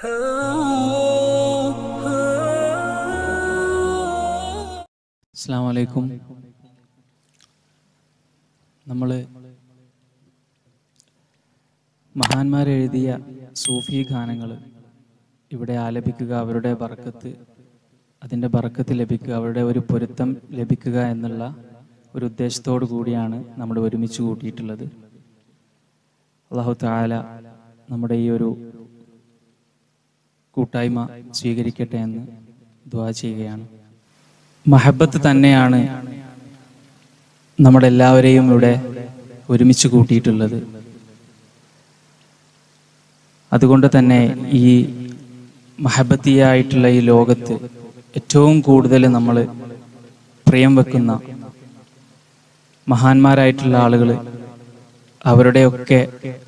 അസ്സാം വലൈക്കും നമ്മൾ മഹാന്മാരെഴുതിയ സൂഫി ഗാനങ്ങൾ ഇവിടെ ആലപിക്കുക അവരുടെ ബർക്കത്ത് അതിൻ്റെ ബർക്കത്ത് ലഭിക്കുക അവരുടെ ഒരു പൊരുത്തം ലഭിക്കുക എന്നുള്ള ഒരു ഉദ്ദേശത്തോടു കൂടിയാണ് നമ്മൾ ഒരുമിച്ച് കൂട്ടിയിട്ടുള്ളത് അള്ളാഹു താല നമ്മുടെ ഈ ഒരു കൂട്ടായ്മ സ്വീകരിക്കട്ടെ എന്ന് ദുവാ ചെയ്യുകയാണ് മഹബത്ത് തന്നെയാണ് നമ്മളെല്ലാവരെയും ഇവിടെ ഒരുമിച്ച് കൂട്ടിയിട്ടുള്ളത് അതുകൊണ്ട് തന്നെ ഈ മഹബത്തിയായിട്ടുള്ള ഈ ലോകത്ത് ഏറ്റവും കൂടുതൽ നമ്മൾ പ്രിയം വെക്കുന്ന മഹാന്മാരായിട്ടുള്ള ആളുകൾ അവരുടെയൊക്കെ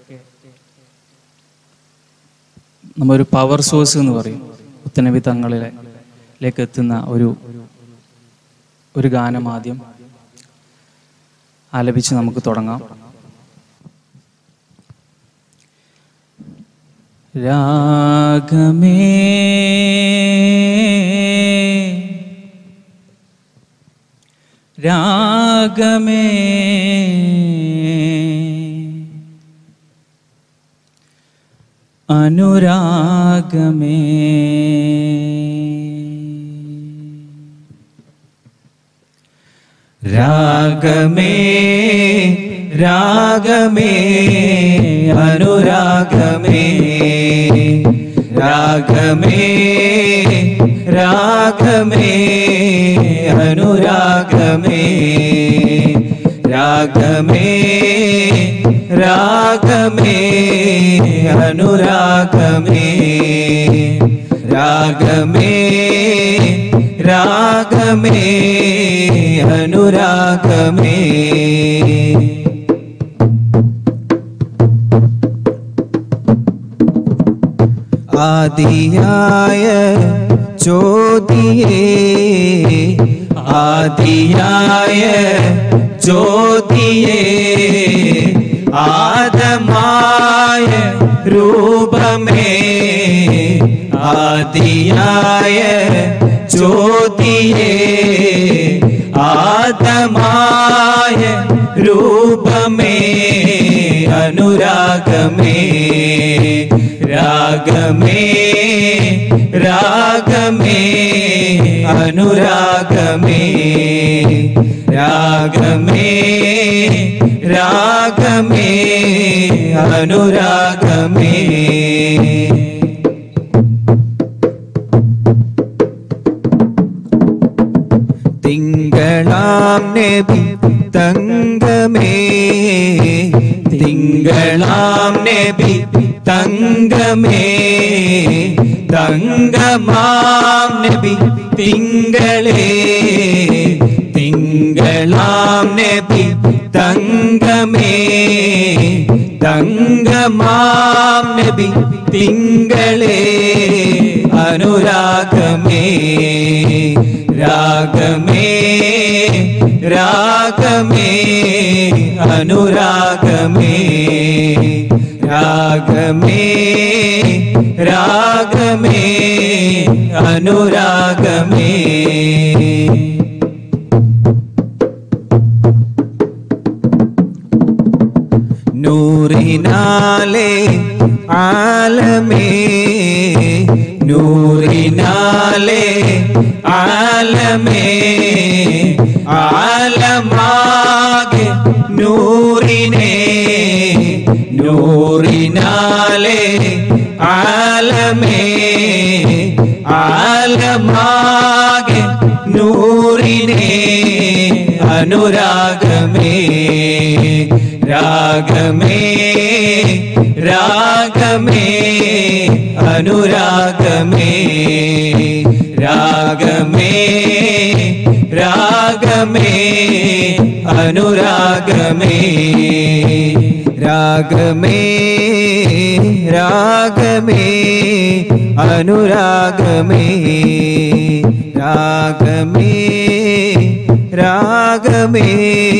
നമ്മൊരു പവർ സോഴ്സ് എന്ന് പറയും മുത്തനബി തങ്ങളിലേക്ക് എത്തുന്ന ഒരു ഒരു ഗാനം ആദ്യം ആലപിച്ച് നമുക്ക് തുടങ്ങാം രാഗമേ രാഗമേ അനുരാഗമേ രാഗമേ രാഗമേ അനുരാഗമേ രാഗമേ രാഗമേ അനുരാഗമേ രാഗമേ രാഗമേ അനുരാഗമേ രാഗമേ രാഗമേ അനുരാഗമേ ആദിയായ ജ്യോതിയേ ആദിയായ ജ്യോതിയേ ആദമായ രൂപമേ ആദിയായ ജ്യോതിയേ ആദമായ രൂപമേ അനുരാഗമേ രാഗമേ രാഗമേ അനുരാഗമേ രാഗമേ രാഗമേ അനുരാഗമേ തിങ്കളാം നബി തങ്കമേ തിങ്കളാം നബി തങ്കമേ തങ്കമാം നബി തിങ്കളേ തിങ്കളാം നബി തങ്കമേ തങ്കമാം നബി തിങ്കളേ അനുരാഗമേ രാഗമേ രാഗമേ അനുരാഗമേ രാഗമേ രാഗമേ അനുരാഗമേ നൂറിനാലേ ആലമേ നൂറിനാലേ ആലമേ ആലമാകെ നൂറിനെ നൂറിനാലേ ആലമേ ആലമാകെ നൂറിനെ അനുരാഗമേ രാഗമേ രാഗമേ അനുരാഗമേ രാഗമേ രാഗമേ അനുരാഗമേ രാഗമേ രാഗമേ അനുരാഗമേ രാഗമേ രാഗമേ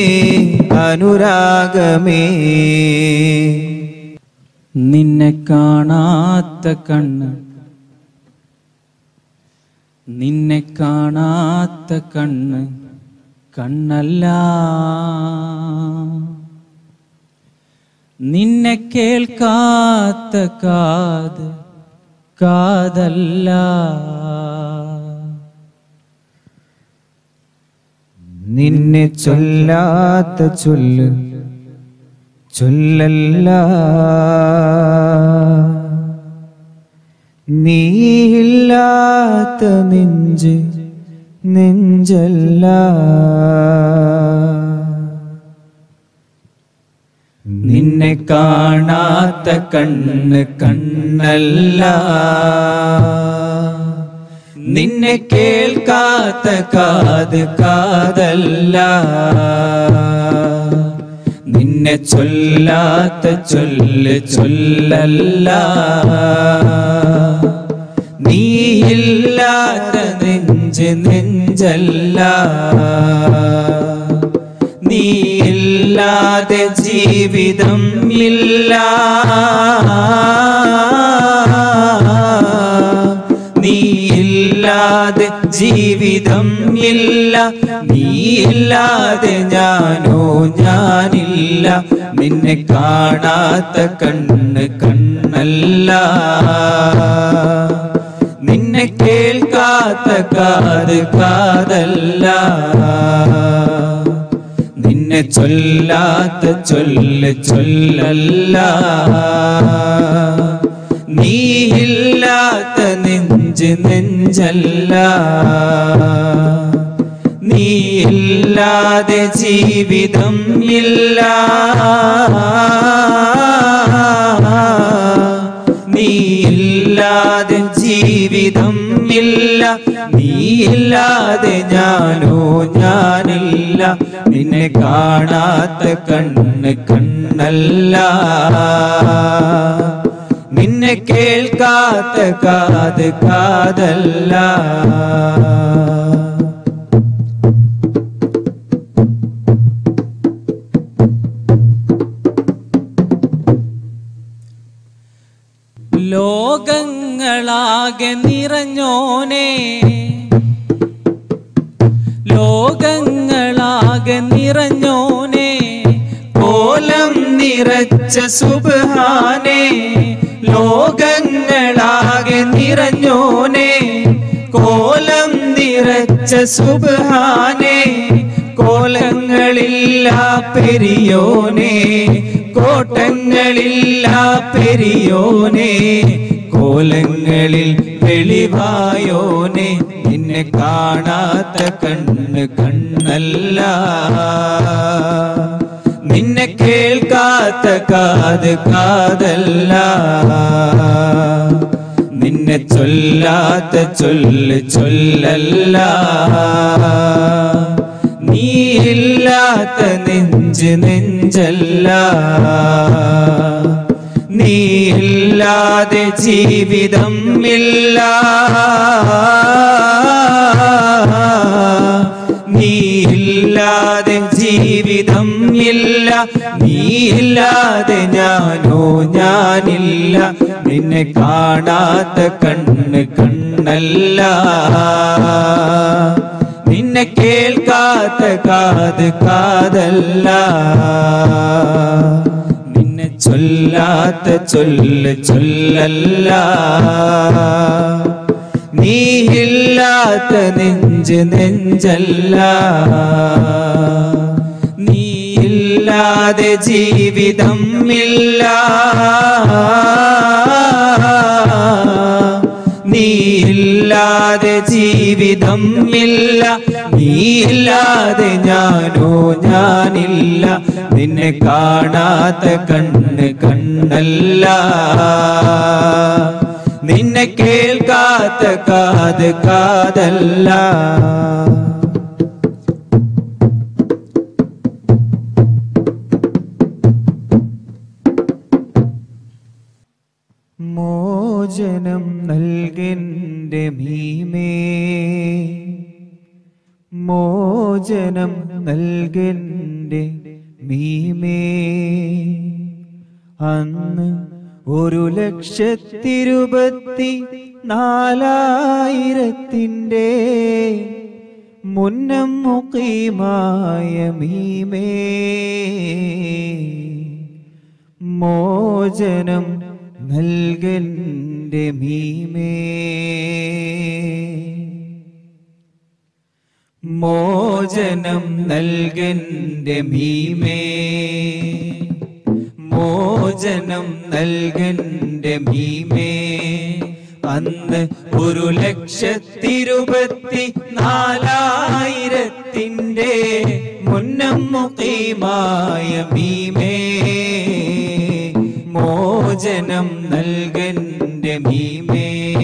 അനുരാഗമേ നിന്നെ കാണാത്ത കണ്ണ് നിന്നെ കാണാത്ത കണ്ണ് കണ്ണല്ല നിന്നെ കേൾക്കാത്ത കാത് കാതല്ല നിന്നെ ചൊല്ലാത്ത ചൊല്ല് ചൊല്ലല്ല നീയില്ലാത്ത നെഞ്ച് നെഞ്ചല്ല നിന്നെ കാണാത്ത കണ്ണ് കണ്ണല്ല നിന്നെ കേൾക്കാത്ത കാത് കാതല്ല നിന്നെ ചൊല്ലാത്ത ചൊല്ല് ചൊല്ലല്ല നീയില്ലാത്ത നെഞ്ച് നെഞ്ചല്ല നീയില്ലാതെ ജീവിതം ഇല്ല നീയില്ലാതെ ജീവിതം ഇല്ല നീയില്ലാതെ ഞാനോ ഞാനില്ല നിന്നെ കാണാത്ത കണ്ണ് കണ്ണല്ല നിന്നെ കേൾക്കാത്ത കാത് കാതല്ല നിന്നെ ചൊല്ലാത്ത ചൊല്ല് ചൊല്ലല്ല നീയില്ലാത്ത നെഞ്ച് നെഞ്ചല്ല നീയില്ലാതെ ജീവിതം ഇല്ല നീയില്ലാതെ ജീവിതം ഇല്ല നീയില്ലാതെ ഞാനോ ഞാനില്ല നിന്നെ കാണാത്ത കണ്ണ് കണ്ണല്ല നിന്നെ കേൾക്കാത്ത കാത് കാതല്ല ലോകങ്ങളാകെ നിറഞ്ഞോനെ ലോകങ്ങളാകെ നിറഞ്ഞോനെ കോലം നിറച്ച സുബാനെ ലോകങ്ങളാകെ നിറഞ്ഞോനെ കോലം നിറച്ച സുബാനെ കോലങ്ങളില്ല പെരിയോനെ കോട്ടങ്ങളില്ല പെരിയോനെ കോലങ്ങളിൽ വെളിവായോനെ നിന്നെ കാണാത്ത കണ്ണ് കണ്ണല്ല നിന്നെ കേൾക്കാത്ത കാത് കാതല്ല നിന്നെ ചൊല്ലാത്ത ചൊല്ല് ചൊല്ലല്ല നീയില്ലാത്ത നെഞ്ച് നെഞ്ചല്ല നീയില്ലാതെ ജീവിതം ഇല്ല നീയില്ലാതെ ജീവിതം ഇല്ല നീയില്ലാതെ ഞാനോ ഞാനില്ല നിന്നെ കാണാത്ത കണ്ണ് കണ്ണല്ല നിന്നെ കേൾക്കാത്ത കാത് കാതല്ല നിന്നെ ചൊല്ലാത്ത ചൊല്ല് ചൊല്ലല്ല നീയില്ലാത്ത നെഞ്ച് നെഞ്ചല്ല നീയില്ലാതെ ജീവിതം ഇല്ല നീയില്ലാതെ ജീവിതം ഇല്ല നീയില്ലാതെ ഞാനോ ഞാനില്ല നിന്നെ കാണാത്ത കണ്ണ് കണ്ണല്ല നിന്നെ കേൾക്കാത്ത കാത് കാതല്ല മോചനം നൽകെന്റെ ഭീമേ മോചനം നൽകെന്റെ ഭീമേ അന്ന് ഒരു ലക്ഷത്തിരുപത്തി നാലായിരത്തിൻ്റെ മുന്നം മുഖീമായ മീമേ മോചനം നൽകന്റെ മീമേ മോചനം നൽകന്റെ ഭീമേ മോചനം നൽകന്റെ ഭീമേ അന്ന് ഒരു ലക്ഷത്തിരുപത്തി നാലായിരത്തിൻ്റെ മുന്നം മുഖീമായ ഭീമേ മോചനം നൽകന്റെ ഭീമേ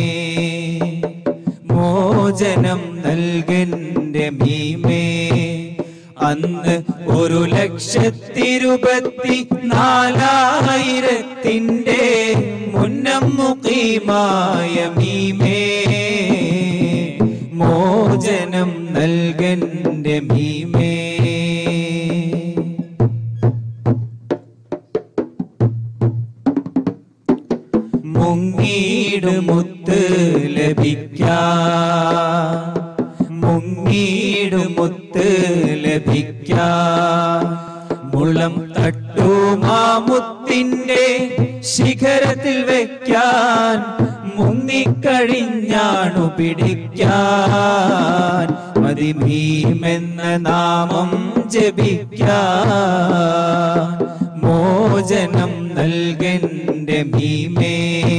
മോചനം നൽകന്റെ ഭീമേ അന്ന് ഒരു ലക്ഷത്തിരുപത്തി നാലായിരത്തിൻ്റെ മുന്നം മുഖീമായ ഭീമേ മോചനം നൽകന്റെ ഭീമേ മുങ്ങീട് മുത്ത് ലഭിക്കാ മുങ്ങീട് മുത്ത് ലഭിക്കാ മുളം തട്ടുമാമുത്തിന്റെ ശിഖരത്തിൽ വെക്കാൻ മുങ്ങിക്കഴിഞ്ഞാണു പിടിക്കാൻ മതിഭീമെന്ന നാമം ജപിക്കാൻ മോചനം നൽകന്റെ ഭീമേ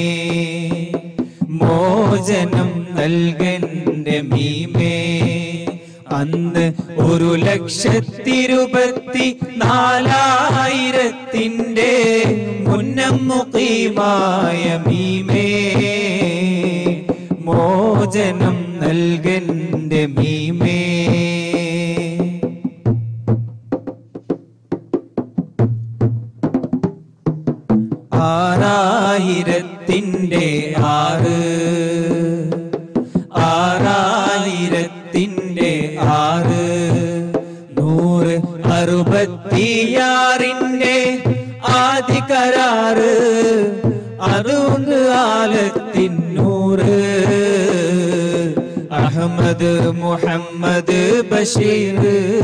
മോചനം നൽകന്റെ ഭീമേ അന്ന് ഒരു ലക്ഷത്തിരുപത്തി നാലായിരത്തിൻ്റെ മുന്നം മുഖീമായ ഭീമേ മോചനം നൽകന്റെ ഭീമേ ആറായിരത്തിൻ്റെ ആറ് ആറായിരത്തിൻ്റെ ആറ് നൂറ് അറുപത്തിയാറിൻ്റെ ആദ്യ കരാറ് അതുകൊണ്ട് ആലത്തിന്നൂറ് അഹമ്മദ് മുഹമ്മദ് ബഷീർ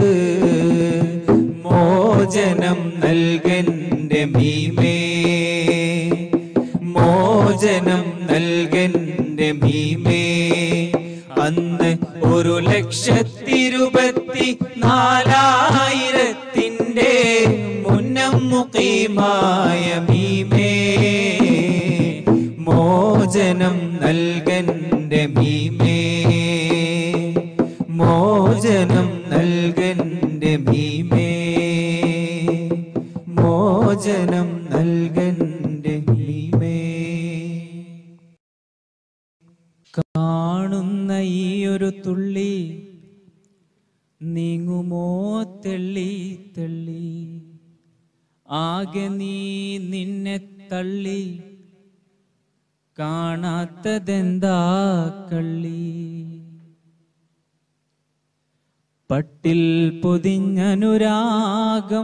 മോചനം നൽകന്റെ ഭീമേ മോചനം നൽകന്റെ ഭീമേ അന്ന് ഒരു ലക്ഷത്തിരുപത്തി നാലായിരത്തിൻ്റെ മുന്നം മുഖീമായ ഭീമേ മോചനം നൽകന്റെ ഭീമേ മോചനം നൽകന്റെ ഭീമേ മോചനം നൽകന്റെ ഭീമേ കാണുന്ന ഈ ഒരു തുള്ളി നീങ്ങുമോ തെള്ളി തെള്ളി ആകെ നീ നിന്നെ തള്ളി കാണാത്തതെന്താ കള്ളി പട്ടിൽ പൊതിഞ്ഞനുരാഗം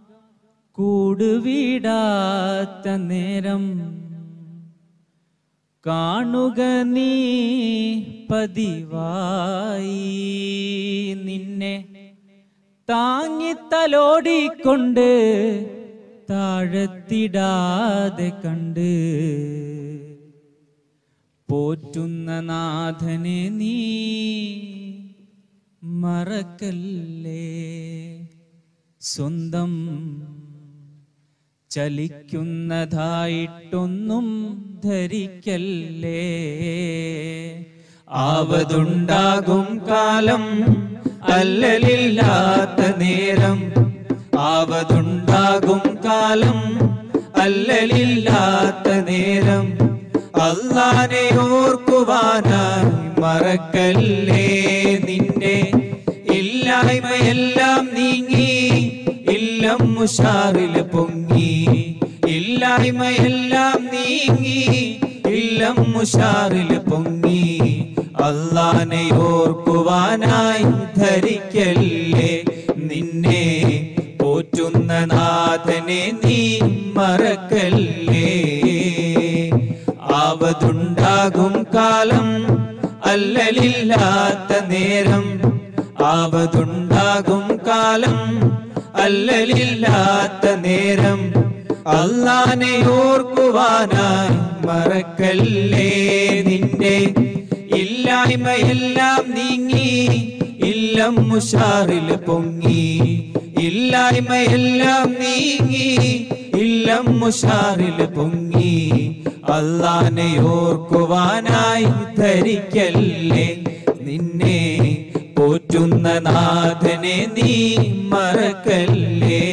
കൂടുവിടാത്ത നേരം കാണുക നീ പതിവായി നിന്നെ താങ്ങിത്തലോടിക്കൊണ്ട് താഴത്തിടാതെ കണ്ട് പോറ്റുന്ന നാഥനെ നീ മറക്കല്ലേ സ്വന്തം ചലിക്കുന്നതായിട്ടൊന്നും ധരിക്കല്ലേ ആവതുണ്ടാകും കാലം അല്ലലില്ലാത്ത നേരം ആവതുണ്ടാകും കാലം അല്ലലില്ലാത്ത നേരം അള്ളാനെ ഓർക്കുവാനായി മറക്കല്ലേ നിന്റെ ഇല്ലായ്മയെല്ലാം നീങ്ങി ഇല്ലം മുഷാറില് പൊങ്ങി ഇല്ലായ്മയെല്ലാം നീങ്ങി ഇല്ലം മുഷാറില് പൊങ്ങി അള്ളാനെ ഓർക്കുവാനായി ധരിക്കല്ലേ നിന്നെ പോറ്റുന്ന നാഥനെ നീ മറക്കല്ലേ ആവതുണ്ടാകും കാലം അല്ലലില്ലാത്ത നേരം ആവതുണ്ടാകും കാലം അല്ലലില്ലാത്ത നേരം അള്ളാനെ ഓർക്കുവാനായി മറക്കല്ലേ നിന്റെ ഇല്ലായ്മയെല്ലാം നീങ്ങി ഇല്ലം മുഷാറിൽ പൊങ്ങി ഇല്ലായ്മയെല്ലാം നീങ്ങി ഇല്ലം മുഷാറിൽ പൊങ്ങി അള്ളാനെ ഓർക്കുവാനായി ധരിക്കല്ലേ നിന്നെ പോറ്റുന്ന നാഥനെ നീ മറക്കല്ലേ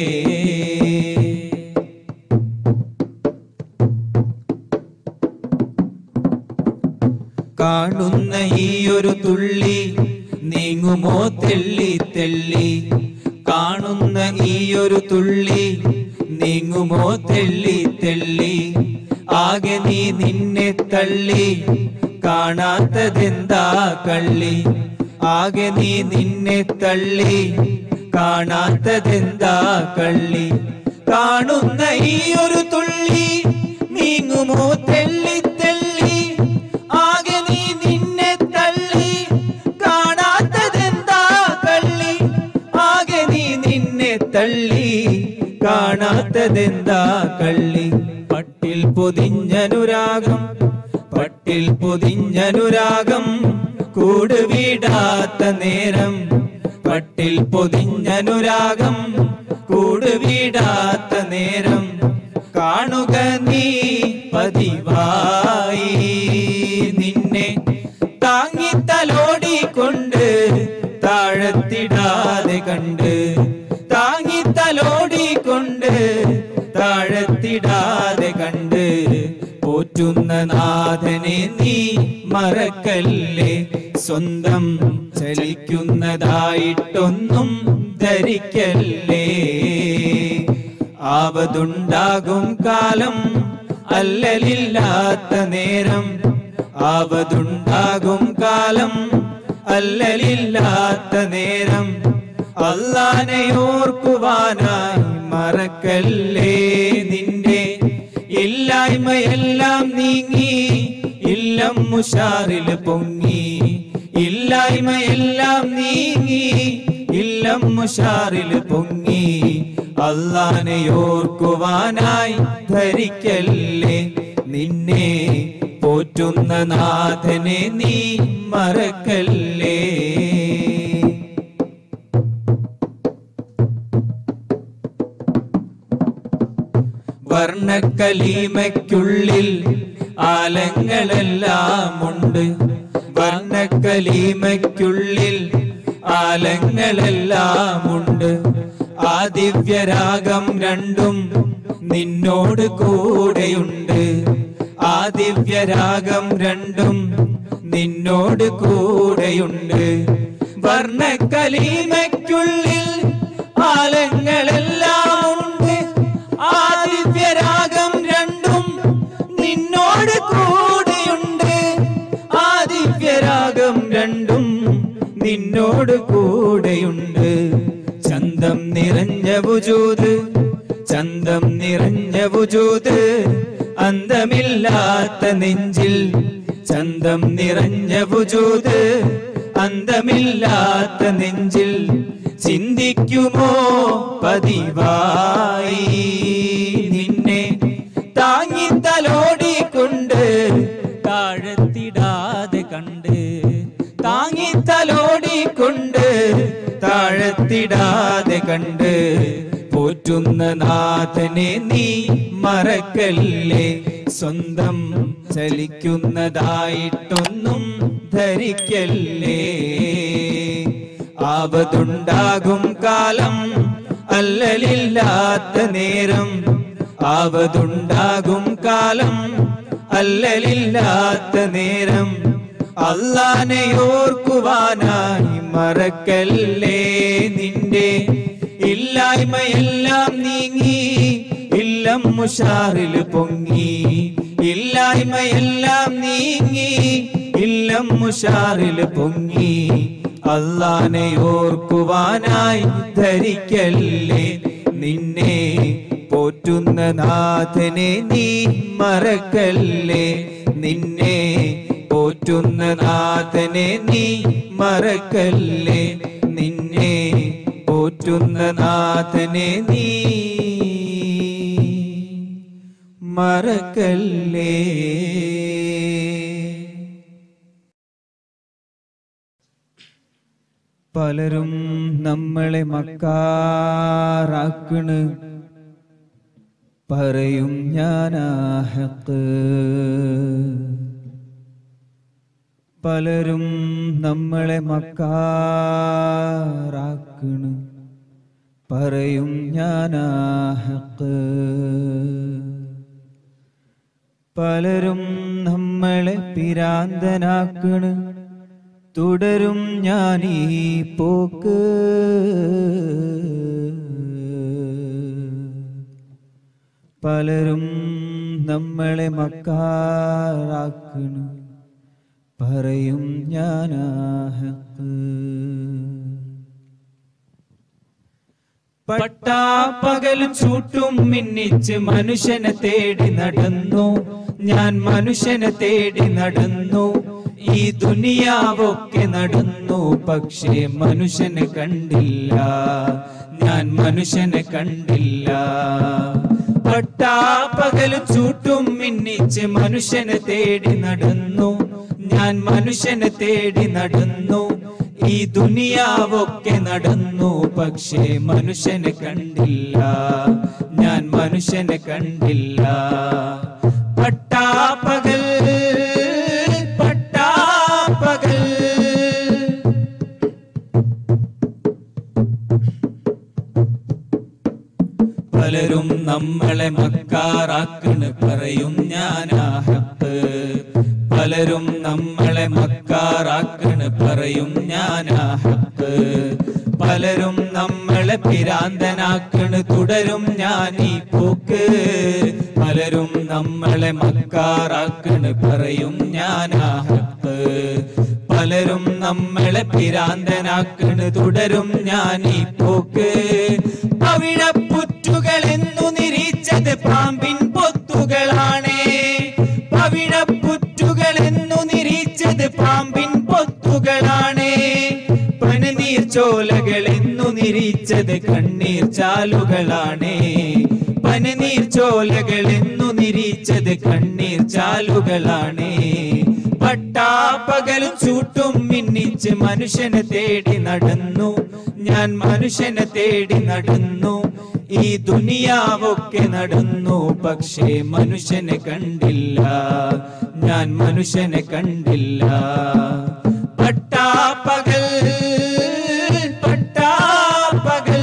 കാണുന്ന ഈ ഒരു തുള്ളി നീങ്ങുമോ തെള്ളി തെള്ളി കാണുന്ന ഈ ഒരു തുള്ളി നീങ്ങുമോ തെള്ളി തെള്ളി ആകെ നീ നിന്നെ തള്ളി കാണാത്തതെന്താ കള്ളി ആകെ നീ നിന്നെ തള്ളി കാണാത്തതെന്താ കള്ളി കാണുന്ന ഈ ഒരു തുള്ളി നീങ്ങുമോ തെള്ളി തെള്ളി ആകെ നീ നിന്നെ തള്ളി കാണാത്തതെന്താ കള്ളി ആകെ നീ നിന്നെ തള്ളി കാണാത്തതെന്താ കള്ളി പട്ടിൽ പൊതിഞ്ഞനുരാഗം പട്ടിൽ പൊതിഞ്ഞനുരാഗം കൂടുവിടാത്ത നേരം പട്ടിൽ പൊതിഞ്ഞനുരാഗം കൂടുവിടാത്ത നേരം കാണുക നീ പതിവായി നിന്നെ താങ്ങി തലോടിക്കൊണ്ട് താഴത്തിടാതെ കണ്ട് താങ്ങി തലോടിക്കൊണ്ട് താഴത്തിടാതെ കണ്ട് പോറ്റുന്ന നാഥനെ നീ മറക്കല്ലേ സ്വന്തം ചലിക്കുന്നതായിട്ടൊന്നും ധരിക്കല്ലേ ആവതുണ്ടാകും കാലം അല്ലലില്ലാത്ത നേരം ആവതുണ്ടാകും കാലം അല്ലലില്ലാത്ത നേരം അള്ളാനെ ഓർക്കുവാനായി മറക്കല്ലേ നിന്റെ ഇല്ലായ്മയെല്ലാം നീങ്ങി ഇല്ലം മുഷാറിൽ പൊങ്ങി ഇല്ലായ്മയെല്ലാം നീങ്ങി ഇല്ലം മുഷാറിൽ പൊങ്ങി അള്ളാനെ ഓർക്കുവാനായി ധരിക്കല്ലേ നിന്നെ പോറ്റുന്ന നാഥനെ നീ മറക്കല്ലേ വർണ്ണക്കലീമയ്ക്കുള്ളിൽ ആലങ്ങളെല്ലാം ഉണ്ട് വർണ്ണക്കലീമയ്ക്കുള്ളിൽ ആലങ്ങളെല്ലാം ഉണ്ട് ആ ദിവ്യരാഗം രണ്ടും നിന്നോട് കൂടെയുണ്ട് ആ ദിവ്യരാഗം രണ്ടും നിന്നോട് കൂടെയുണ്ട് വർണ്ണക്കലീമയ്ക്കുള്ളിൽ ആലങ്ങളെല്ലാം ഉണ്ട് ആ ദിവ്യരാഗം രണ്ടും നിന്നോട് കൂടെയുണ്ട് ആ ദിവ്യരാഗം രണ്ടും നിന്നോട് കൂടെയുണ്ട് ചന്തം നിറഞ്ഞ വുജൂത് ചന്തം നിറഞ്ഞ വുജൂത് അന്തമില്ലാത്ത നെഞ്ചിൽ ചന്തം നിറഞ്ഞ വുജൂത് അന്തമില്ലാത്ത നെഞ്ചിൽ ചിന്തിക്കുമോ പതിവായി നിന്നെ താങ്ങി തലോടിക്കൊണ്ട് താഴത്തിടാതെ കണ്ട് താങ്ങി തലോടിക്കൊണ്ട് താഴത്തിടാതെ കണ്ട് പോറ്റുന്ന നാഥനെ നീ മറക്കല്ലേ സ്വന്തം ചലിക്കുന്നതായിട്ടൊന്നും ധരിക്കല്ലേ ആവതുണ്ടാകും കാലം അല്ലലില്ലാത്ത നേരം ആവതുണ്ടാകും കാലം അല്ലലില്ലാത്ത നേരം അള്ളാനെ ഓർക്കുവാനായി മറക്കല്ലേ നിന്റെ ഇല്ലായ്മയെല്ലാം നീങ്ങി ഇല്ലം മുഷാറിൽ പൊങ്ങി ഇല്ലായ്മയെല്ലാം നീങ്ങി ഇല്ലം മുഷാറിൽ പൊങ്ങി അള്ളാനെ ഓർക്കുവാനായി ധരിക്കല്ലേ നിന്നെ പോറ്റ പോറ്റുന്ന നാഥനെ നീ മറക്കല്ലേ നിന്നെ പോറ്റുന്ന നാഥനെ നീ മറക്കല്ലേ നിന്നെ പോറ്റുന്ന നാഥനെ നീ മറക്കല്ലേ പലരും നമ്മളെ മക്കാറാക്കണ് പറയും ഞാനാഹക്ക് പലരും നമ്മളെ മക്കാറാക്കണ് പറയും ഞാനാഹക്ക് പലരും നമ്മളെ പിരാന്തനാക്കണ് തുടരും ഞാനീ പോക്ക് പലരും നമ്മളെ മക്കാറാക്കണ് പറയും ഞാനാഹക്ക് പട്ടാപ്പകലും ചൂട്ടും മിന്നിച്ച് മനുഷ്യനെ തേടി നടന്നു ഞാൻ മനുഷ്യനെ തേടി നടന്നു ഈ ദുനിയാവൊക്കെ നടന്നു പക്ഷേ മനുഷ്യനെ കണ്ടില്ല ഞാൻ മനുഷ്യനെ കണ്ടില്ല പട്ടാപ്പകലും ചൂട്ടും മിന്നിച്ച് മനുഷ്യനെ തേടി നടന്നു ഞാൻ മനുഷ്യനെ തേടി നടന്നു ഈ ദുനിയാവൊക്കെ നടന്നു പക്ഷേ മനുഷ്യനെ കണ്ടില്ല ഞാൻ മനുഷ്യനെ കണ്ടില്ല പട്ടാപ്പകൽ പട്ടാപ്പകൽ പലരും നമ്മളെ മക്കാറാക്കണ് പറയും ഞാനാഹത്ത് പലരും നമ്മളെ മക്കാറാക്കണ് പറയും ഞാനാഹത്ത് പലരും നമ്മളെ പിരാന്തനാക്കണ് തുടരും ഞാൻ ഈ പോക്ക് പലരും നമ്മളെ മക്കാറാക്കണ് പറയും ഞാനാഹത്ത് പലരും നമ്മളെ പിരാന്തനാക്കണ് തുടരും ഞാൻ ഈ പോക്ക് പവിഴപ്പുറ്റുകൾ എന്നു നിരീച്ചത് പാമ്പിൻ പൊത്തുകളാണേ പവിഴപ്പുറ്റുകൾ എന്നു നിരീച്ചത് പാമ്പിൻ പൊത്തുകളാണേ പനനീർ ചോലകൾ എന്നു നിരീച്ചത് കണ്ണീർ ചാലുകളാണേ പനനീർ ചോലകൾ എന്നു നിരീച്ചത് കണ്ണീർ ചാലുകളാണേ പട്ടാപ്പകലും ചൂട്ടും മിന്നിച്ച് മനുഷ്യനെ തേടി നടന്നു ഞാൻ മനുഷ്യനെ തേടി നടന്നു ഈ ദുനിയാവൊക്കെ നടന്നു പക്ഷേ മനുഷ്യനെ കണ്ടില്ല ഞാൻ മനുഷ്യനെ കണ്ടില്ല പട്ടാപ്പകൽ പട്ടാപ്പകൽ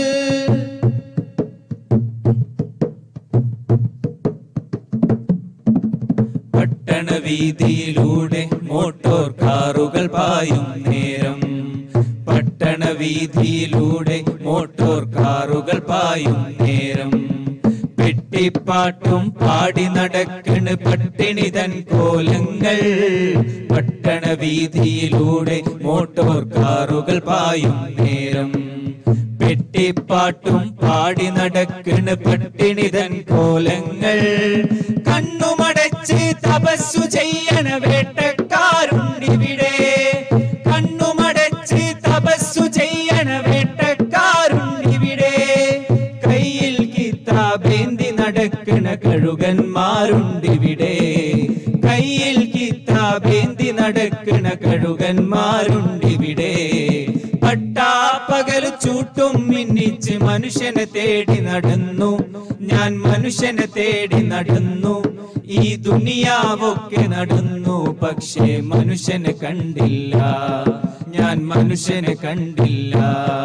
പട്ടണ വീതിയിലൂടെ മോട്ടോർ കാറുകൾ പായും നേരം പട്ടണ വീതിയിലൂടെ മോട്ടോർ കാറുകൾ പായും നേരം പെട്ടിപ്പാട്ടും പാടി നടക്കണ് പട്ടിണി തൻ കോലങ്ങൾ പട്ടണ വീതിയിലൂടെ മോട്ടോർ കാറുകൾ പായും നേരം പെട്ടിപ്പാട്ടും പാടി നടക്കണ് പട്ടിണി തൻ കോലങ്ങൾ കണ്ണുമടച്ച് തപസ്സു ചെയ്യണ വേട്ടക്കാരുണ്ടിവിടെ കണ്ണുമടച്ച് തപസ്സു ചെയ്യണ വേട്ടക്കാരുണ്ടിവിടെ കയ്യിൽ കിതാബേന്തി നടക്കണ കഴുകന്മാരുണ്ടിവിടെ കയ്യിൽ കിതാബേന്തി നടക്കണ കഴുകന്മാരുണ്ടിവിടെ പട്ടാപ്പകൽ ചൂട്ടും മിന്നിച്ച് മനുഷ്യനെ തേടി നടന്നു ഞാൻ മനുഷ്യനെ തേടി നടന്നു ഈ ദുനിയാവൊക്കെ നടന്നു പക്ഷേ മനുഷ്യനെ കണ്ടില്ല ഞാൻ മനുഷ്യനെ കണ്ടില്ല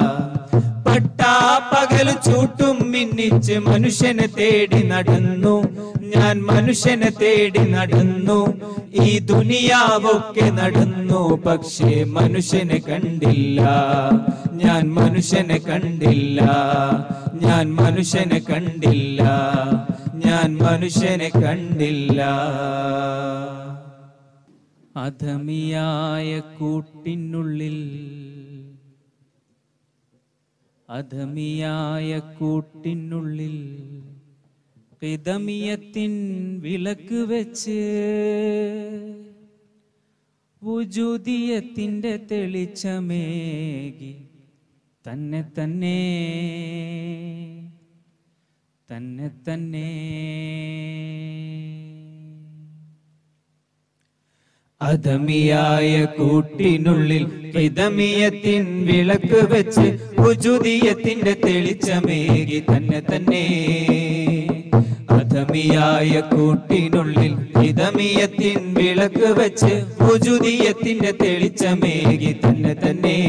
പട്ടാപ്പകൽ ചൂട്ടും മിന്നിച്ച് മനുഷ്യനെ തേടി നടന്നു ഞാൻ മനുഷ്യനെ തേടി നടന്നു ഈ ദുനിയാവൊക്കെ നടന്നു പക്ഷേ മനുഷ്യനെ കണ്ടില്ല ഞാൻ മനുഷ്യനെ കണ്ടില്ല ഞാൻ മനുഷ്യനെ കണ്ടില്ല ഞാൻ മനുഷ്യനെ കണ്ടില്ല അധമിയായ കൂട്ടിനുള്ളിൽ അധമിയായ കൂട്ടിനുള്ളിൽ പിതമിയത്തിൻ വിളക്ക് വെച്ച് ഉജുദിയത്തിൻ്റെ തെളിച്ചമേകി തന്നെ തന്നെ തന്നെ തന്നെ അധമിയായ കൂട്ടിനുള്ളിൽ കിതമിയത്തിൻ വിളക്ക് വെച്ച് ഉജുദിയത്തിന്റെ തെളിച്ചമേകി തന്നെ തന്നെ അധമിയായ കൂട്ടിനുള്ളിൽ കിതമിയത്തിൻ വിളക്ക് വെച്ച് ഉജുദിയത്തിന്റെ തെളിച്ചമേകി തന്നെ തന്നെ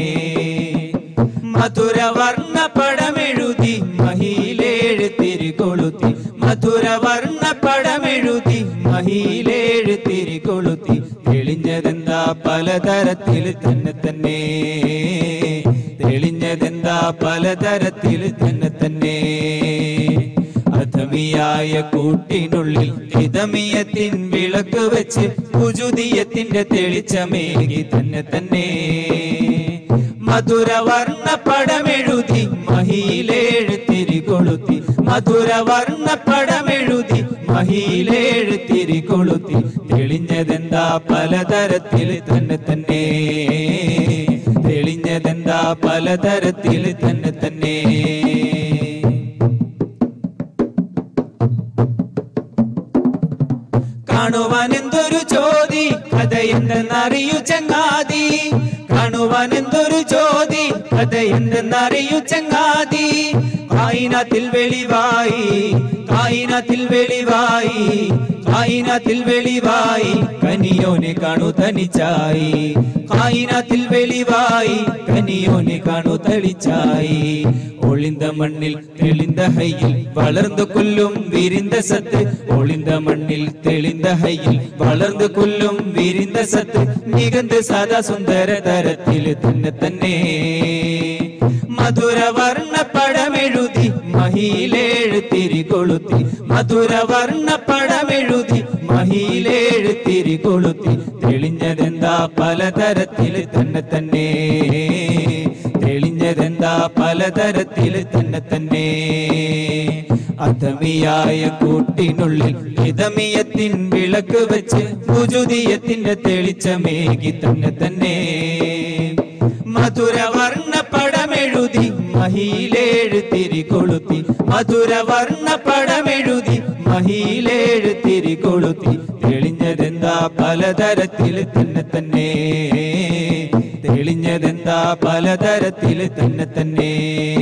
മധുരവർണ്ണ പടമെഴുതി മഹിയിലേഴ് തിരികൊളുത്തി മധുരവർണ്ണ പടമെഴുതി മഹിയിലേഴ് തിരികൊളുത്തി തെളിഞ്ഞതെന്താ പലതരത്തിൽ തന്നെ തന്നെ തെളിഞ്ഞതെന്താ പലതരത്തിൽ തന്നെ തന്നെ അധമിയായ കൂട്ടിനുള്ളിൽ ഇതമിയത്തിൻ വിളക്ക് വെച്ച് ഉജുദിയത്തിന്റെ തെളിച്ചമേകി തന്നെ തന്നെ മധുരവർണ്ണ പടമെഴുതി മഹിയിലേഴ് തിരികൊളുത്തി മധുരവർണ്ണ പടമെഴുതി മഹിയിലേഴ് തിരികൊളുത്തി തെളിഞ്ഞതെന്താ പലതരത്തിൽ തന്നെ തന്നെ തെളിഞ്ഞതെന്താ പലതരത്തിൽ തന്നെ തന്നെ കാണുവാൻ എന്തൊരു ചോദി കഥ എന്തെന്നറിയൂ ചങ്ങാതി കാണുവാൻ എന്തൊരു ചോദി കഥ എന്തെന്നറിയൂ ചങ്ങാതി കായിനത്തിൽ വെളിവായി കായിനത്തിൽ വെളിവായി കായിനത്തിൽ വെളിവായി കനിയോനെ കാണു തനിച്ചായി കായിനത്തിൽ വെളിവായി കനിയോനെ കാണു തളിച്ചായി ഒളിந்த മണ്ണിൽ തെളിந்த ഹൈയിൽ വളർന്നു കൊല്ലും വിരിந்த സത്ത് ഒളിந்த മണ്ണിൽ തെളിந்த ഹൈയിൽ വളർന്നു കൊല്ലും വിരിந்த സത്ത് മികந்து സാദാ സുന്ദര തരത്തിൽ തന്നെ തന്നെ മധുരവർണ്ണ പടമെഴുതി മഹിയിലേഴ് തിരികൊളുത്തി മധുരവർണ്ണ പടമെഴുതി മഹിയിലേഴ് തിരികൊളുത്തി തെളിഞ്ഞതെന്താ പലതരത്തിൽ തന്നെ തന്നെ തെളിഞ്ഞതെന്താ പലതരത്തിൽ തന്നെ തന്നെ അധമിയായ കൂട്ടിനുള്ളിൽ ഇതമിയത്തിൻ വിളക്ക് വെച്ച് ഉജുദിയത്തിന്റെ തെളിച്ചമേകി തന്നെ തന്നെ മധുരവർണ്ണ പടമെഴുതി മഹിയിലേഴ് തിരികൊളുത്തി മധുരവർണ്ണ പടമെഴുതി മഹിയിലേഴ് തിരികൊളുത്തി തെളിഞ്ഞതെന്താ പലതരത്തിൽ തന്നെ തന്നെ തെളിഞ്ഞതെന്താ പലതരത്തിൽ തന്നെ തന്നെ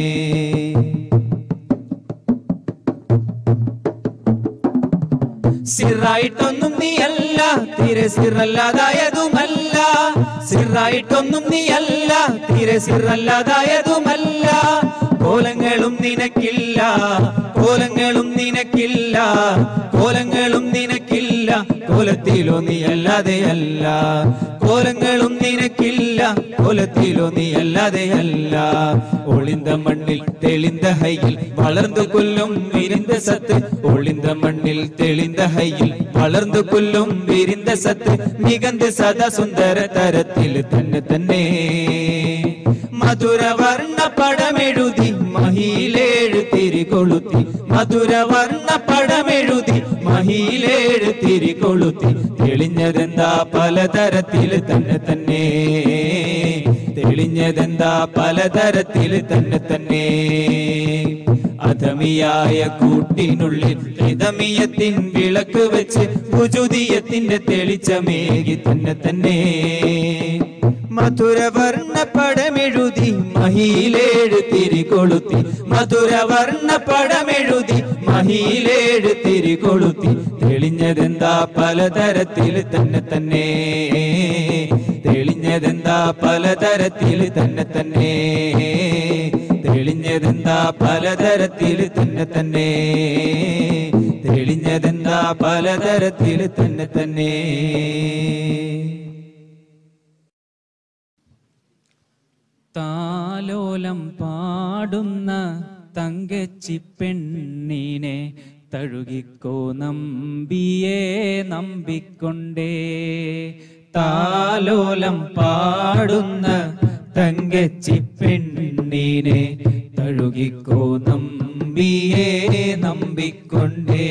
സിറായിട്ടൊന്നും നീയല്ല തീരെ സിറല്ലാതായതുമല്ല സിറായിട്ടൊന്നും നീയല്ല തീരെ സിറല്ലാതായതുമല്ല കോലങ്ങളും നിനക്കില്ല കോലങ്ങളും നിനക്കില്ല കോലങ്ങളും നിനക്കില്ല കോലത്തിലോ നീയല്ലാതെയല്ല കോലങ്ങളും നിനക്കില്ല കോലത്തിലോ നീയല്ലാതെയല്ല ഒളിந்த മണ്ണിൽ തെളിந்த ഹൈയിൽ വളർന്നു കൊല്ലും വിരിந்த സത്ത് ഒളിந்த മണ്ണിൽ തെളിந்த ഹൈയിൽ വളർന്നു കൊല്ലും വിരിந்த സത്ത് മികந்து സദാ സുന്ദര തരത്തിൽ തന്നെ തന്നെ മധുരവർണ്ണ പടമെഴുതി മഹിയിലേഴ് തിരികൊളുത്തി മധുരവർണ്ണ പടമെഴുതി മഹിയിലേഴ് തിരികൊളുത്തി തെളിഞ്ഞതെന്താ പലതരത്തിൽ തന്നെ തന്നെ തെളിഞ്ഞതെന്താ പലതരത്തിൽ തന്നെ തന്നെ അധമിയായ കൂട്ടിനുള്ളിൽ ഇതമിയത്തിൻ വിളക്ക് വെച്ച് ഉജുദിയത്തിന്റെ തെളിച്ചമേകി തന്നെ തന്നെ മധുരവർണ്ണ പടമെഴുതി മഹിയിലേഴ് തിരികൊളുത്തി മധുരവർണ്ണ പടമെഴുതി മഹിയിലേഴ് തിരികൊളുത്തി തെളിഞ്ഞതെന്താ പലതരത്തിൽ തന്നെ തന്നെ തെളിഞ്ഞതെന്താ പലതരത്തിൽ തന്നെ തന്നെ തെളിഞ്ഞതെന്താ പലതരത്തിൽ തന്നെ തന്നെ തെളിഞ്ഞതെന്താ പലതരത്തിൽ തന്നെ തന്നെ താലോലം പാടുന്ന തങ്കച്ചി പെണ്ണിനെ തഴുകിക്കോ നമ്പിയെ നമ്പിക്കൊണ്ടേ താലോലം പാടുന്ന തങ്കച്ചി പെണ്ണിനെ തഴുകിക്കോ നമ്പിയെ നമ്പിയേ നമ്പിക്കൊണ്ടേ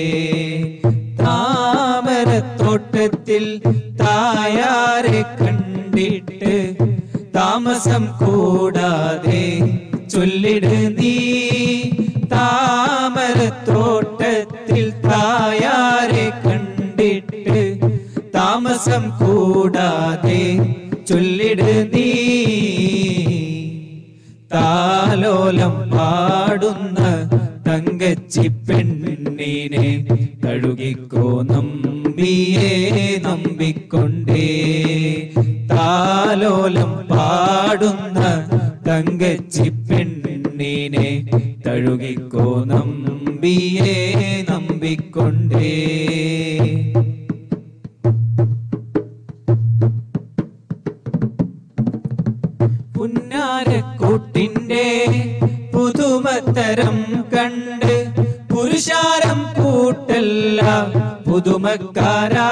താമരത്തോട്ടത്തിൽ തായാരെ കണ്ടിട്ട് താമസം കൂടാതെ ചൊല്ലിട് നീ താമരത്തോട്ടത്തിൽ തായാരെ കണ്ടിട്ട് താമസം കൂടാതെ ചൊല്ലിട് നീ താലോലം പാടുന്ന തങ്കച്ചി പെണ്ണിനെ കഴുകിക്കോ നമ്പിയേ നമ്പിക്കൊണ്ടേ താലോലം പാടുന്ന തങ്കച്ചി പെണ്ണിനെ തഴുകിക്കോ നമ്പിയേ നമ്പിക്കൊണ്ടേ പുന്നാരക്കൂട്ടിന്റെ പുതുമത്തരം കണ്ട് പുരുഷാരം കൂട്ടല്ല പുതുമക്കാരാ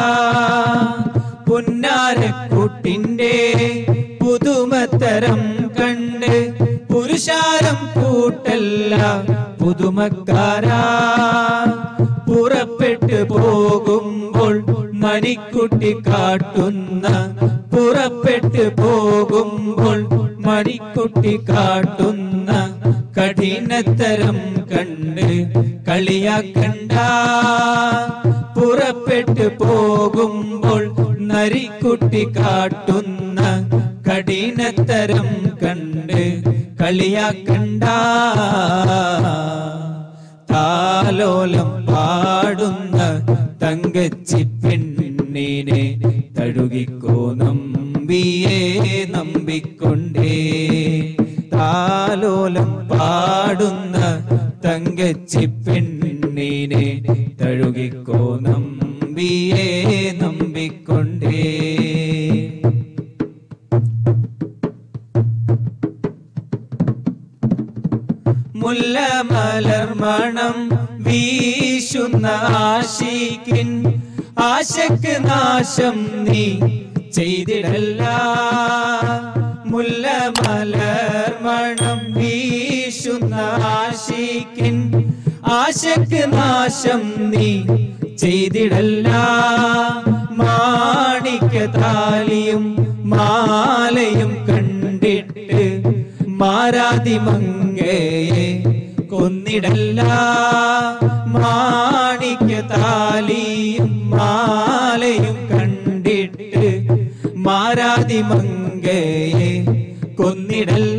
പുന്നാരക്കൂട്ടിന്റെ പുതുമത്തരം കണ്ട് പുരുഷാരം കൂട്ടല്ല പുതുമക്കാരാ പുറപ്പെട്ടു പോകുമ്പോൾ മണിക്കുട്ടി കാട്ടുന്ന പുറപ്പെട്ടു പോകുമ്പോൾ മണിക്കുട്ടി കാട്ടുന്ന കഠിനത്തരം കണ്ട് കളിയാക്കണ്ട പുറപ്പെട്ടു പോകുമ്പോൾ നരിക്കുട്ടി കാട്ടുന്ന കഠിനത്തരം കണ്ട് കളിയാക്കണ്ട താലോലം പാടുന്ന തങ്കച്ചി പെണ്ണിനെ തഴുകിക്കോ നമ്പിയേ നമ്പിക്കൊണ്ടേ താലോലം പാടുന്ന തങ്കച്ചി പെണ്ണിനെ തഴുകിക്കോ നമ്പിയേ നമ്പിക്കൊണ്ടേ മുല്ല മലർമണം വീശുന്ന ആശിക്കിൻ ആശക്ക് നാശം നീ ചെയ്തിടല്ല മുല്ല മലർമണം വീശുന്ന ആശിക്കിൻ ആശക്ക് നാശം നീ ചെയ്തിടല്ല മാണിക്യ താലിയും മാലയും കണ്ടിട്ട് മാരാതി മങ്ങയെ കൊന്നിടല്ല മാണിക്യ താലിയും മാലയും കണ്ടിട്ട് മാരാതി മങ്ങയെ കൊന്നിടല്ല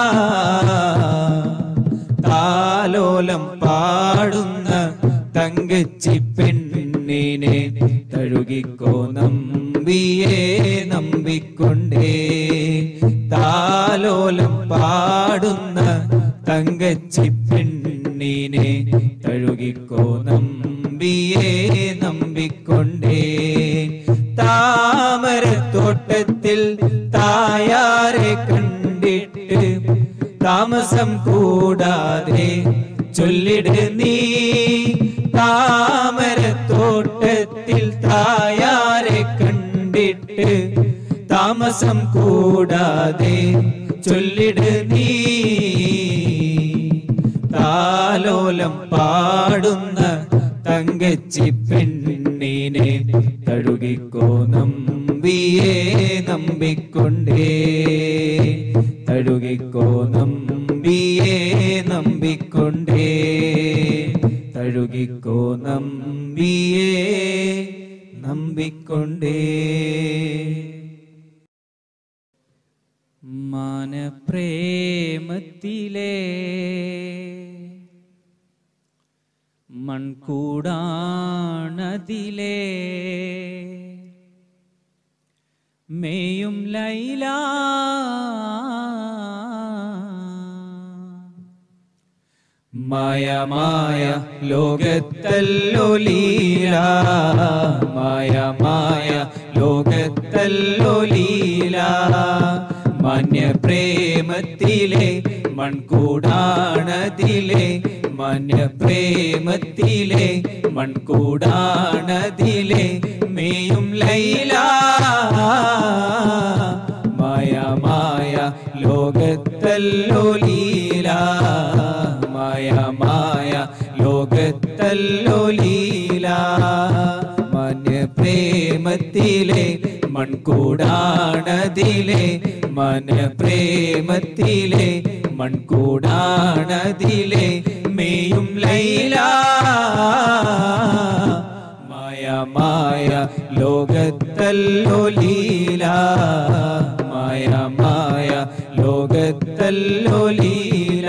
താലോലം പാടുന്ന തങ്കച്ചി പെണ്ണിനെ തഴുകിക്കോ നമ്പിയേ നമ്പിക്കൊണ്ടേ താലോലം പാടുന്ന തങ്കച്ചി പെണ്ണിനെ തഴുകിക്കോ നമ്പിയേ നമ്പിക്കൊണ്ടേ താമരത്തോട്ടത്തിൽ തായാരെ കണ്ടിട്ട് താമസം കൂടാതെ ചൊല്ലിട് നീ താമരത്തോട്ടത്തിൽ തായാരെ കണ്ടിട്ട് താമസം കൂടാതെ ചൊല്ലിട് നീ താലോലം പാടുന്ന തങ്കച്ചി പെണ്ണിനെ തഴുകിക്കോ നമ്പിയേ നമ്പിക്കൊണ്ടേ തഴുകിക്കോ നമ്പിയേ നമ്പിക്കൊണ്ടേ തഴുകിക്കോ നമ്പിയേ നമ്പിക്കൊണ്ടേ മനപ്രേമത്തിലേ മൺകൂടാണതിലേ മേയും ലൈല മായമായ ലോകത്തല്ലോ ലീല മായമായ ലോകത്തല്ലോ ലീല മാന്യ പ്രേമത്തിലെ മൺകൂടാണതിലെ മാന്യ പ്രേമത്തിലെ മൺകൂടാണതിലെ മേയും ലൈല മായമായ ലോകത്തല്ലോ ലീല മായ മായ പ്രേമത്തിലെ മൺകൂടാണതിലെ മനപ്രേമത്തിലെ മൺകൂടാണതിലെ മേയും ലൈല മായ മായ ലോകത്തല്ലോ ലീല മായ മായ ലോകത്തല്ലോ ലീല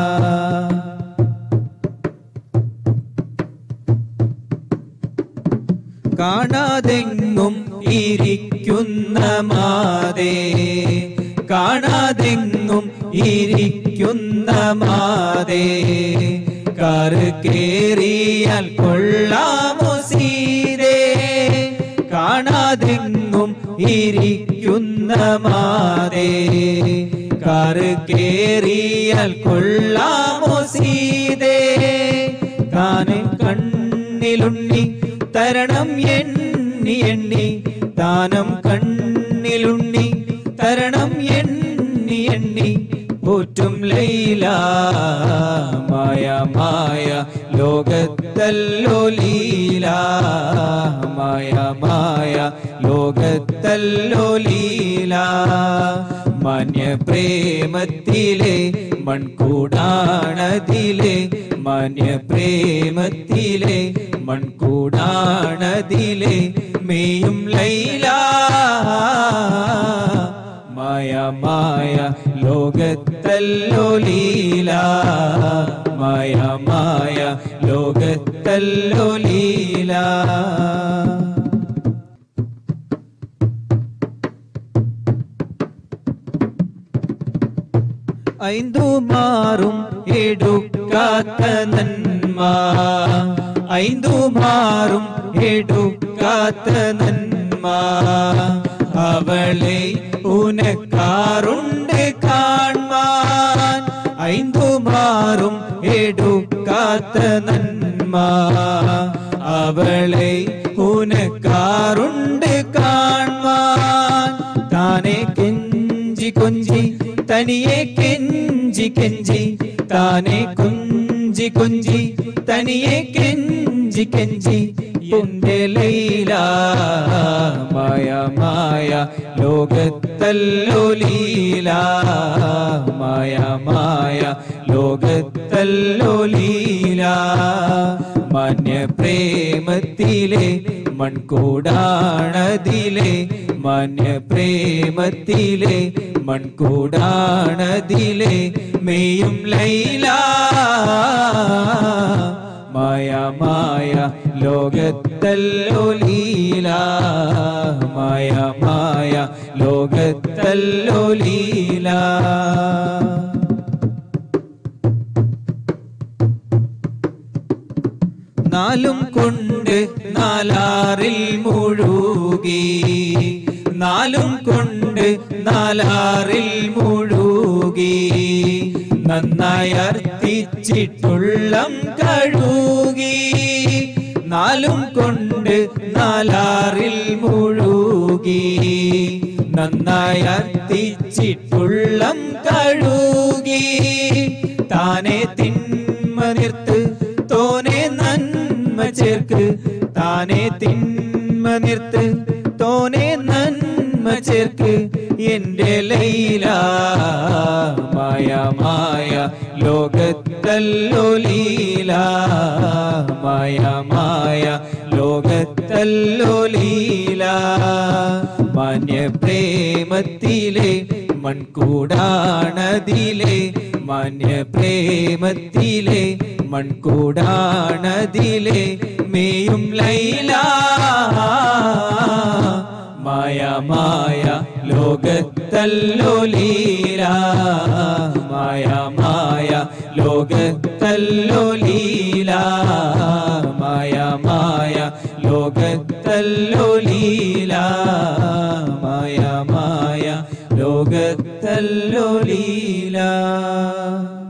കാണാതെങ്ങും ഇരിക്കുന്ന മാതേ കാണാതെങ്ങും ഇരിക്കുന്ന മാതേ കാറ് കേറിയാൽ കൊള്ളാമോ സീതേ കാണാതെങ്ങും ഇരിക്കുന്ന മാതേ കാറ് കേറിയാൽ കൊള്ളാമോ സീതേ താനും കണ്ണിലുണ്ണി തരണം എണ്ണി എണ്ണി ദാനം കണ്ണിലുണ്ണി തരണം എണ്ണി എണ്ണി പോറ്റും ലൈല മായ മായ ലോകത്തല്ലോ ലീല മായ മായ ലോകത്തല്ലോ ലീല മാന്യ പ്രേമത്തിലെ മൺകൂടാണതിലെ മാന്യ പ്രേമത്തിലെ മൺകൂടാണതിലെ മേയും ലൈല മായ മായ ലോകത്തല്ലോ ലീല മായ മായ ലോകത്തല്ലോ ലീല ഐന്തു മാറും എടുക്കാത്ത നന്മ ഐന്തു മാറും എടുക്കാത്ത നന്മ അവളെ ഉനക്കാറുണ്ട് കാൺമാൻ ഐന്തു മാറും എടുക്കാത്ത നന്മ അവളെ ഉനക്കാറുണ്ട് കാൺമാൻ താനെ കെഞ്ചി കൊഞ്ചി തനിയെ കെഞ്ചി കെഞ്ചി താനെ കൊഞ്ചി കൊഞ്ചി തനിയെ കെഞ്ചി കെഞ്ചി എന്റെ ലൈല മായ മായ ലോകത്തല്ലോ ലീല മായ മായ ലോകത്തല്ലോ ലീല മാന്യ പ്രേമത്തിലെ മൺകൂടാണതിലെ മാന്യ പ്രേമത്തിലെ മൺകൂടാണതിലെ മേയും ലൈല മായ മായ ലോകത്തല്ലോ ലീല മായ മായ ലോകത്തല്ലോ ലീല നാലും കൊണ്ട് നാലാറിൽ മുഴുകി നാലും കൊണ്ട് നാലാറിൽ മുഴുകി നന്നായി അർത്തിച്ചിട്ടുള്ളം കഴുകി നാലും കൊണ്ട് നാലാറിൽ മുഴുകി നന്നായി അർത്തിച്ചിട്ടുള്ളം കഴുകി താനെ തിന്മ നിർത്ത് തോനെ നന്മ ചേർക്ക് താനെ തിന്മ നിർത്ത് തോനെ നന്മ ചേർക്ക് എന്റെ ലൈല മായ മായ ലോകത്തല്ലോ ലീല മായ മായ ലോകത്തല്ലോ ലീല മാന്യ പ്രേമത്തിലെ മൺകൂടാണതിലെ മാന്യ പ്രേമത്തിലെ മൺകൂടാണതിലെ മേയും ലൈല മായ മായ ലോകത്തല്ലോ ലീല മായ മായ ലോകത്തല്ലോ ലീല മായ മായ ലോകത്തല്ലോ ലീല മായ മായ ലോകത്തല്ലോ ലീല